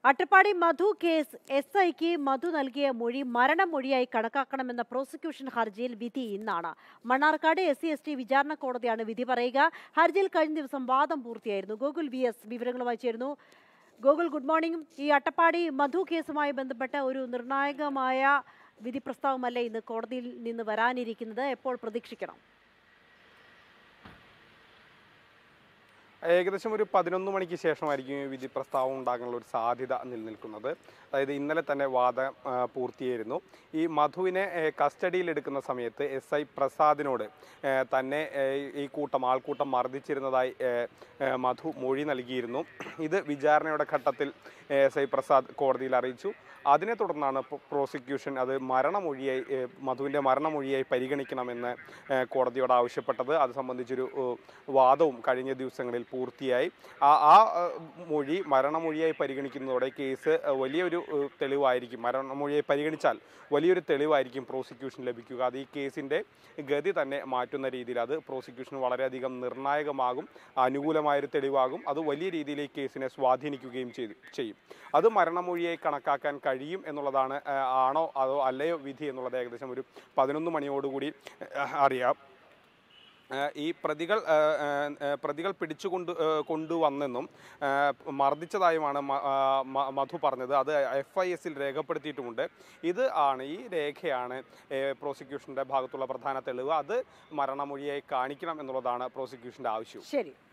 അട്ടപ്പാടി മധു case S ഐക്ക് മധു നൽകിയ മൊഴി മരണമൊഴിയായി കണക്കാക്കണമെന്ന പ്രോസിക്യൂഷൻ ഹർജിയിൽ വിധി ഇന്നാണ് Mannarkkad S C S T വിചാരണ കോടതിയാണ് വിധി പറയുക ഹർജിയിൽ കഴിഞ്ഞ ദിവസം വാദം പൂർത്തിയായിരുന്നു ഗോകുൽ വി എസ് വിവരങ്ങളുമായി ചേരുന്നു ഗോകുൽ ഗുഡ് മോർണിംഗ് ഈ അട്ടപ്പാടി മധു കേസുമായി ബന്ധപ്പെട്ട ഒരു നിർണായകമായ വിധി പ്രസ്താവമല്ലേ ഇന്ന് കോടതിയിൽ നിന്ന് വരാനിരിക്കുന്നത് എപ്പോൾ പ്രതീക്ഷിക്കണം ഏകദേശം ഒരു പതിനൊന്ന് മണിക്ക് ശേഷമായിരിക്കും ഈ വിധി പ്രസ്താവം ഉണ്ടാകാനുള്ള ഒരു സാധ്യത നിലനിൽക്കുന്നത് അതായത് ഇന്നലെ തന്നെ വാദം ആ, പൂർത്തിയായിരുന്നു ഈ മധുവിനെ ഏ, കസ്റ്റഡിയിൽ എടുക്കുന്ന സമയത്ത് എസ് ഐ പ്രസാദിനോട് ഏ, തന്നെ ഏ, ഈ കൂട്ടം ആൾക്കൂട്ടം മർദ്ദിച്ചിരുന്നതായി ഏ, ഏ, മധു മൊഴി നൽകിയിരുന്നു ഇത് വിചാരണയുടെ ഘട്ടത്തിൽ എസ് ഐ പ്രസാദ് കോടതിയിൽ അറിയിച്ചു അതിനെ തുടർന്നാണ് പ്രോ- പ്രോസിക്യൂഷൻ അത് മരണമൊഴിയായി ഏ, മധുവിൻ്റെ മരണമൊഴിയായി പരിഗണിക്കണമെന്ന് ഏ, കോടതിയോട് ആവശ്യപ്പെട്ടത് അത് സംബന്ധിച്ചൊരു ഏ, വാദവും കഴിഞ്ഞ ദിവസങ്ങളിൽ പൂർത്തിയായി ആ ആ ഏ, മൊഴി മരണമൊഴിയായി പരിഗണിക്കുന്നതോടെ കേസ് ഏ, വലിയൊരു ഏ, തെളിവായിരിക്കും മരണമൊഴിയായി പരിഗണിച്ചാൽ വലിയൊരു തെളിവായിരിക്കും പ്രോസിക്യൂഷൻ ലഭിക്കുക അത് ഈ കേസിൻ്റെ ഗതി തന്നെ മാറ്റുന്ന രീതിയിൽ അത് പ്രോസിക്യൂഷന് വളരെയധികം നിർണായകമാകും അനുകൂലമായൊരു തെളിവാകും അത് വലിയ രീതിയിൽ ഈ കേസിനെ സ്വാധീനിക്കുകയും ചെയ്തു ചെയ്യും അത് മരണമൊഴിയായി കണക്കാക്കാൻ കഴിയും എന്നുള്ളതാണ് ആ, ആണോ അതോ അല്ലയോ വിധി എന്നുള്ളത് ഏകദേശം ഒരു പതിനൊന്ന് മണിയോടുകൂടി ആ, അറിയാം ആ, ഈ പ്രതികൾ ആ, ആ, ആ, പ്രതികൾ പിടിച്ചുകൊണ്ട് ആ, കൊണ്ടുവന്നെന്നും ആ, മർദ്ദിച്ചതായുമാണ് മ- ആ, മ- മധു പറഞ്ഞത് അത് എഫ് ഐ എസിൽ രേഖപ്പെടുത്തിയിട്ടുമുണ്ട് ഇത് ആണ് ഈ രേഖയാണ് ഏ, പ്രോസിക്യൂഷൻ്റെ ഭാഗത്തുള്ള പ്രധാന തെളിവ് അത് മരണമൊഴിയായി കാണിക്കണം എന്നുള്ളതാണ് പ്രോസിക്യൂഷൻ്റെ ആവശ്യം ശരി